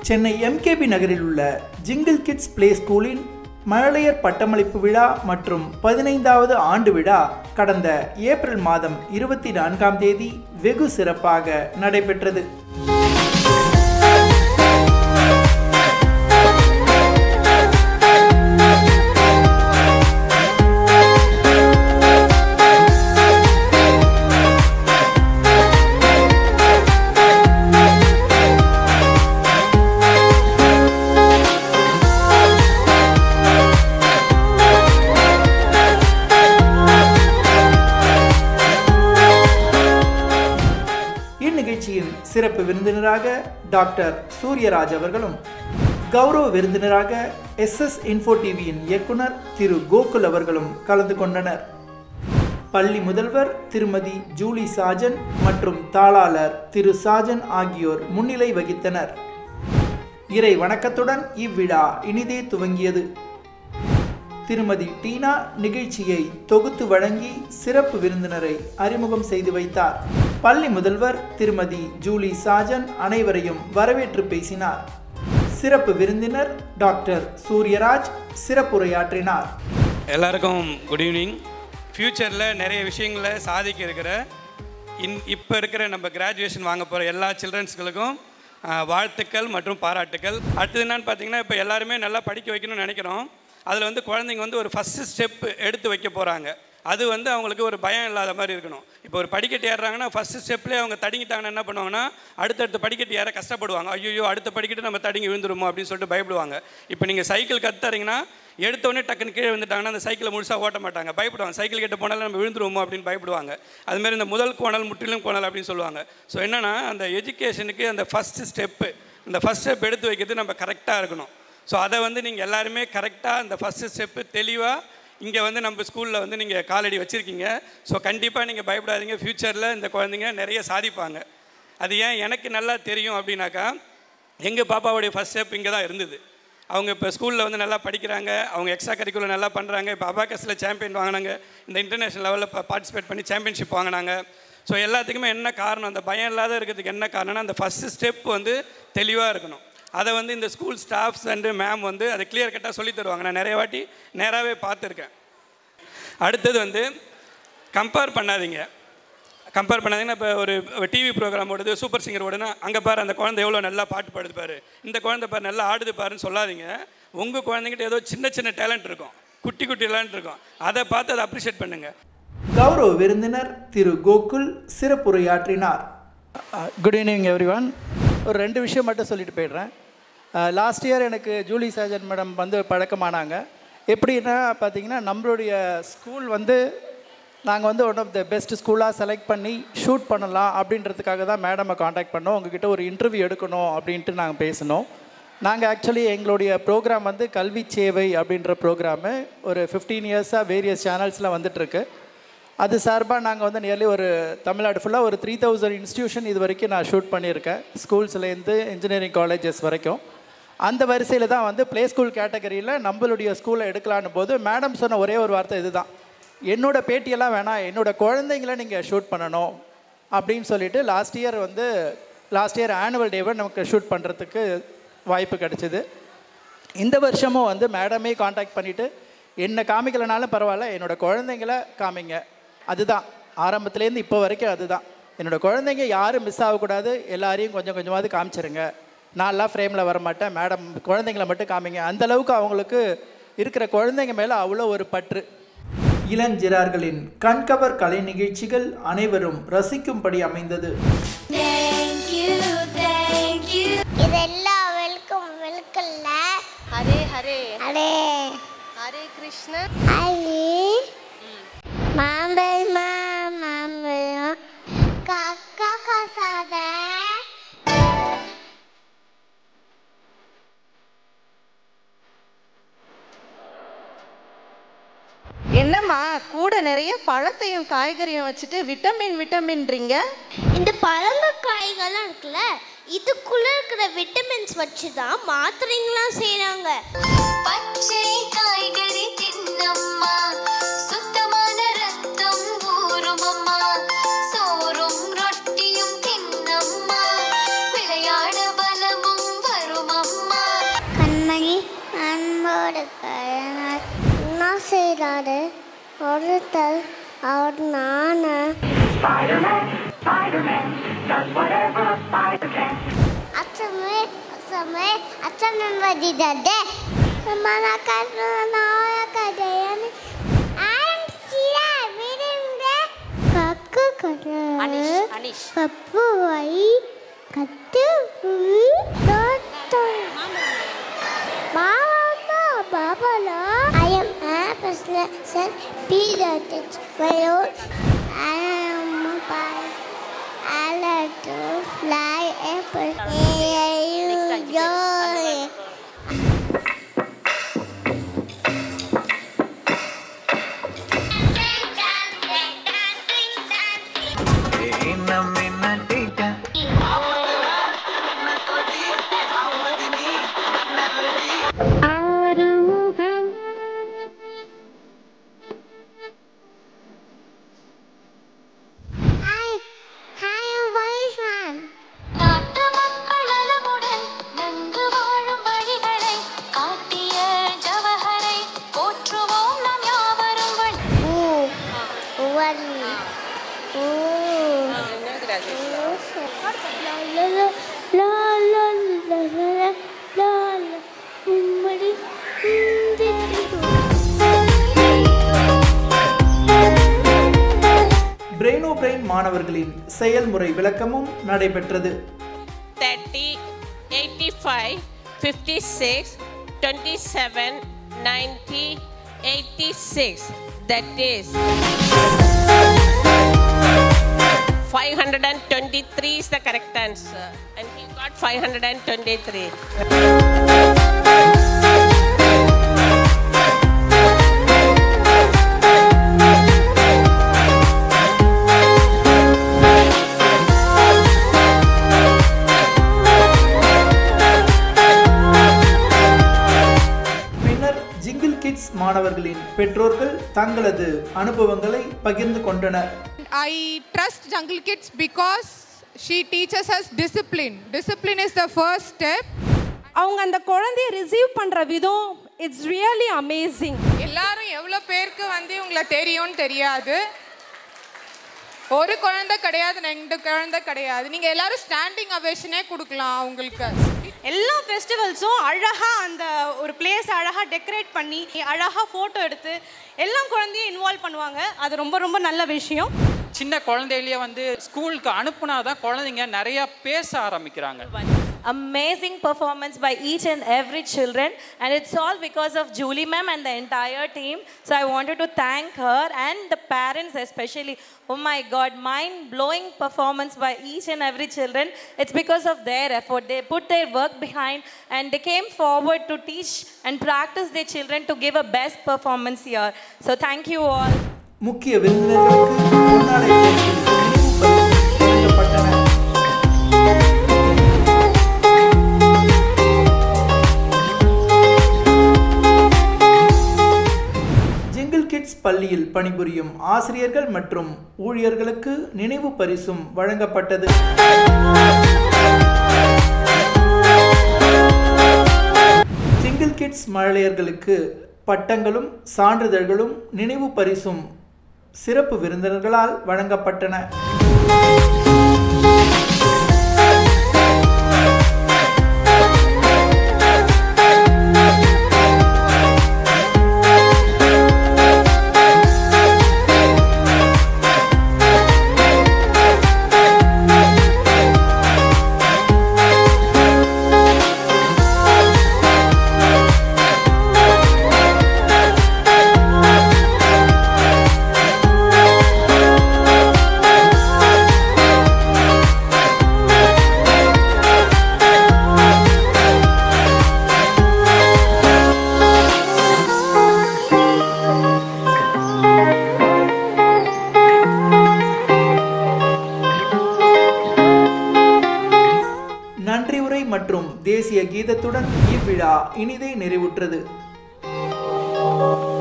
Chennai MKB நகரில் உள்ள jingle kids play ஸ்கூலின் மழலையர் பட்டமளிப்பு விழா மற்றும் பதினைந்தாவது ஆண்டு விழா கடந்த ஏப்ரல் மாதம் இருபத்தி நான்காம் தேதி வெகு சிறப்பாக நடைபெற்றது இந்நிகழ்ச்சியின் சிறப்பு விருந்தினராக டாக்டர் சூரியராஜ் அவர்களும் கௌரவ விருந்தினராக எஸ் எஸ் இன்ஃபோ டிவியின் இயக்குனர் திரு கோகுல் அவர்களும் கலந்து கொண்டனர் பள்ளி முதல்வர் திருமதி ஜூலி சாஜன் மற்றும் தாளாளர் திரு சாஜன் ஆகியோர் முன்னிலை வகித்தனர் இறை வணக்கத்துடன் இவ்விழா இனிதே துவங்கியது திருமதி டீனா நிகழ்ச்சியை தொகுத்து வழங்கி சிறப்பு விருந்தினரை அறிமுகம் செய்து வைத்தார் பள்ளி முதல்வர் திருமதி ஜூலி சாஜன் அனைவரையும் வரவேற்று பேசினார் சிறப்பு விருந்தினர் டாக்டர் சூரியராஜ் சிறப்புரையாற்றினார் எல்லாருக்கும் குட் ஈவினிங் ஃப்யூச்சரில் நிறைய விஷயங்களை சாதிக்க இருக்கிற இன் இப்போ இருக்கிற நம்ம கிராஜுவேஷன் வாங்க போகிற எல்லா சில்ட்ரன்ஸ்களுக்கும் வாழ்த்துக்கள் மற்றும் பாராட்டுக்கள் அடுத்தது என்னன்னு பார்த்தீங்கன்னா இப்போ எல்லாருமே நல்லா படிக்க வைக்கணும்னு நினைக்கிறோம் அதில் வந்து குழந்தைங்க வந்து ஒரு ஃபஸ்ட்டு ஸ்டெப் எடுத்து வைக்க போகிறாங்க அது வந்து அவங்களுக்கு ஒரு பயம் இல்லாத மாதிரி இருக்கணும் இப்போ ஒரு படிக்கட்டு ஏறுறாங்கன்னா ஃபஸ்ட்டு ஸ்டெப்லேயே அவங்க தடுங்கிட்டாங்கன்னா என்ன பண்ணுவாங்கன்னா அடுத்தடுத்த படிக்கட்டு ஏற கஷ்டப்படுவாங்க ஐயோ அடுத்த படிக்கட்டு நம்ம தடுங்கி விழுந்துருமோ அப்படின்னு சொல்லிட்டு பயப்படுவாங்க இப்போ நீங்கள் சைக்கிள் கற்றுறீங்கன்னா எடுத்தோடனே டக்குன்னு கீழே வந்துட்டாங்கன்னா அந்த சைக்கிளை முழுசாக ஓட்ட மாட்டாங்க பயப்படுவாங்க சைக்கிள் கிட்ட போனாலும் நம்ம விழுந்துருவோமோ அப்படின்னு பயப்படுவாங்க அதுமாரி இந்த முதல் கோணல் முற்றிலும் கோணல் அப்படின்னு சொல்லுவாங்க ஸோ என்னென்னா அந்த எஜுகேஷனுக்கு அந்த ஃபஸ்ட்டு ஸ்டெப்பு இந்த ஃபஸ்ட் ஸ்டெப் எடுத்து வைக்கிறது நம்ம கரெக்டாக இருக்கணும் ஸோ அதை வந்து நீங்கள் எல்லாருமே கரெக்டாக இந்த ஃபஸ்ட்டு ஸ்டெப்பு தெளிவாக இங்கே வந்து நம்ம ஸ்கூலில் வந்து நீங்கள் காலடி வச்சுருக்கீங்க ஸோ கண்டிப்பாக நீங்கள் பயப்படாதீங்க ஃப்யூச்சரில் இந்த குழந்தைங்க நிறைய சாதிப்பாங்க அது ஏன் எனக்கு நல்லா தெரியும் அப்படின்னாக்கா எங்கள் பாப்பாவுடைய ஃபஸ்ட் ஸ்டெப் இங்கே தான் இருந்தது அவங்க இப்போ ஸ்கூலில் வந்து நல்லா படிக்கிறாங்க அவங்க எக்ஸ்ட்ரா கரிக்குலர் நல்லா பண்ணுறாங்க இப்போ அபாக்கஸில் சாம்பியன் வாங்கினாங்க இந்த இன்டர்நேஷ்னல் லெவலில் பார்ட்டிசிபேட் பண்ணி சாம்பியன்ஷிப் வாங்கினாங்க ஸோ எல்லாத்துக்குமே என்ன காரணம் அந்த பயம் இல்லாத இருக்கிறதுக்கு என்ன காரணம்னா அந்த ஃபஸ்ட்டு ஸ்டெப் வந்து தெளிவாக இருக்கணும் அதை வந்து இந்த ஸ்கூல் ஸ்டாஃப்ஸ் அண்டு மேம் வந்து அதை கிளியர் கட்டாக சொல்லி தருவாங்க நான் நிறைய வாட்டி நேராகவே பார்த்துருக்கேன் அடுத்தது வந்து கம்பேர் பண்ணாதீங்க கம்பேர் பண்ணாதீங்கன்னா இப்போ ஒரு டிவி ப்ரோக்ராம் ஓடுது சூப்பர் சிங்கர் ஓடுனா அங்கே பாரு அந்த குழந்தை எவ்வளோ நல்லா பாட்டு பாடுது பாரு இந்த குழந்தை பாரு நல்லா ஆடுது பாருன்னு சொல்லாதீங்க உங்கள் குழந்தைங்கிட்ட ஏதோ சின்ன சின்ன டேலண்ட் இருக்கும் குட்டி குட்டி டேலண்ட் இருக்கும் அதை பார்த்து அதை அப்ரிஷியேட் பண்ணுங்கள் கௌரவ விருந்தினர் திரு கோகுல் சிறப்புரையாற்றினார் குட் ஈவினிங் எவ்ரி ஒன் ஒரு ரெண்டு விஷயம் மட்டும் சொல்லிட்டு போயிடுறேன் லாஸ்ட் இயர் எனக்கு ஜூலி சாஜன் மேடம் வந்து பழக்கமானாங்க எப்படின்னா பார்த்தீங்கன்னா நம்மளுடைய ஸ்கூல் வந்து நாங்கள் வந்து ஒன் ஆஃப் த பெஸ்ட் ஸ்கூலாக செலக்ட் பண்ணி ஷூட் பண்ணலாம் அப்படின்றதுக்காக தான் மேடமை காண்டாக்ட் பண்ணோம் உங்ககிட்ட ஒரு இன்டர்வியூ எடுக்கணும் அப்படின்ட்டு நாங்கள் பேசினோம் நாங்கள் ஆக்சுவலி எங்களுடைய ப்ரோக்ராம் வந்து கல்வி சேவை அப்படின்ற ப்ரோக்ராமு ஒரு ஃபிஃப்டீன் இயர்ஸாக வேரியஸ் சேனல்ஸில் வந்துட்டுருக்கு அது சார்பாக நாங்கள் வந்து நியர்லி ஒரு தமிழ்நாடு ஃபுல்லாக ஒரு த்ரீ தௌசண்ட் இன்ஸ்டியூஷன் இது வரைக்கும் நான் ஷூட் பண்ணியிருக்கேன் ஸ்கூல்ஸ்லேருந்து இன்ஜினியரிங் காலேஜஸ் வரைக்கும் அந்த வரிசையில் தான் வந்து ப்ளே ஸ்கூல் கேட்டகரியில் நம்மளுடைய ஸ்கூலை எடுக்கலான்னு போது மேடம் சொன்ன ஒரே ஒரு வார்த்தை இதுதான் என்னோட பேட்டியெல்லாம் வேணாம் என்னோட குழந்தைங்கள நீங்கள் ஷூட் பண்ணணும் அப்படின்னு சொல்லிட்டு லாஸ்ட் இயர் வந்து லாஸ்ட் இயர் ஆனுவல் டேவை நமக்கு ஷூட் பண்ணுறதுக்கு வாய்ப்பு கிடச்சிது இந்த வருஷமும் வந்து மேடமே காண்டாக்ட் பண்ணிவிட்டு என்னை காமிக்கலனாலும் பரவாயில்ல என்னோடய குழந்தைங்கள காமிங்க அதுதான் ஆரம்பத்துலேருந்து இப்போ வரைக்கும் அதுதான் என்னோடய குழந்தைங்க யாரும் மிஸ் ஆகக்கூடாது எல்லாரையும் கொஞ்சம் கொஞ்சமாவது காமிச்சிருங்க நான்லாம் ஃப்ரேமில் வர மாட்டேன் மேடம் குழந்தைங்கள மட்டும் காமிங்க அந்த அளவுக்கு அவங்களுக்கு இருக்கிற குழந்தைங்க மேலே அவ்வளோ ஒரு பற்று இளஞ்சிறார்களின் கண்கவர் கலை நிகழ்ச்சிகள் அனைவரும் ரசிக்கும்படி அமைந்தது Thank you, thank you. இதெல்லாம் வெல்கம் வெல்கம்ல ஹரே ஹரே அடே ஹரே கிருஷ்ண அலி மாம்பழ மாம்பழம் காக்கா கசாத என்னம்மா கூட நிறைய பழத்தையும் காய்கறியும் வச்சுட்டு விட்டமின் விட்டமின்றீங்க இந்த பழங்க காய்கள்லாம் இருக்குல்ல இதுக்குள்ள இருக்கிற விட்டமின்ஸ் வச்சு தான் மாத்திரைங்களாம் செய்றாங்க பச்சை காய்கறி தின்னம்மா சுத்தமான ரத்தம் ஊறுமம்மா சோறும் ரொட்டியும் தின்னம்மா விளையாட பலமும் வருமம்மா இருக்கிறாரு ஒருத்தர் அவர் நானு அச்சமே அச்சமே அச்சமன் வடிதே மன கருணாய கதையன் ஆன்சியா விருந்த கக்கு கரு அனிஷ் அனிஷ் கப்புவை கத்து மாமா பாபாலா I am a person period well I am by I like to fly apple joy Hi, hi, voice man. நாட்டு மக்கள் நலமுடன் நன்கு வாழும் வழிகளை காட்டிய ஜவஹரை போற்றுவோம் நாம் யாவரும் வழி Ooh, one. Ooh. La la la la la la la la la la. உம்மடி பிரெயினோ பிரெயின் மாணவர்களின் செயல்முறை விளக்கமும் நடைபெற்றது 30, 85, 56, 27, 90, 86. That is 523 is the correct answer. And he got 523. பின்னர் ஜிங்கிள் கிட்ஸ் மாணவர்களின் பெற்றோர்கள் தங்களது அனுபவங்களை பகிர்ந்து கொண்டனர் I trust Jungle Kids because she teaches us discipline. Discipline is the first step. அவங்க அந்த குழந்தைய ரிசீவ் பண்ணுற விதம் இட்ஸ் ரியலி அமேசிங் எல்லாரும் எவ்வளோ பேருக்கு வந்து உங்களை தெரியும்னு தெரியாது ஒரு குழந்தை கிடையாது ரெண்டு குழந்தை கிடையாது நீங்கள் எல்லாரும் ஸ்டாண்டிங் அவேஷனே கொடுக்கலாம் அவங்களுக்கு எல்லா ஃபெஸ்டிவல்ஸும் அழகாக அந்த ஒரு பிளேஸ் அழகாக டெக்கரேட் பண்ணி அழகாக ஃபோட்டோ எடுத்து எல்லா குழந்தையும் இன்வால்வ் பண்ணுவாங்க அது ரொம்ப ரொம்ப நல்ல விஷயம் சின்ன குழந்தையிலேயே வந்து ஸ்கூலுக்கு அனுப்புனா தான் குழந்தைங்க நிறைய பேச ஆரம்பிக்கிறாங்க amazing performance by each and every children and it's all because of Julie ma'am and the entire team so I wanted to thank her and the parents especially oh my god mind blowing performance by each and every children it's because of their effort they put their work behind and they came forward to teach and practice their children to give a best performance here so thank you all முக்கிய விருந்தினர்களுக்கு பொன்னாடை போர்த்தி நினைவு பரிசு வழங்கப்பட்டன jingle kids பள்ளியில் பணிபுரியும் ஆசிரியர்கள் மற்றும் ஊழியர்களுக்கு நினைவு பரிசும் வழங்கப்பட்டது ஜிங்கிள் கிட்ஸ் மழலையர்களுக்கு பட்டங்களும் சான்றிதழ்களும் நினைவு பரிசும் சிறப்பு விருந்தினர்களால் வழங்கப்பட்டன நன்றியுரை மற்றும் தேசிய கீதத்துடன் இவ்விழா இனிதே நிறைவுற்றது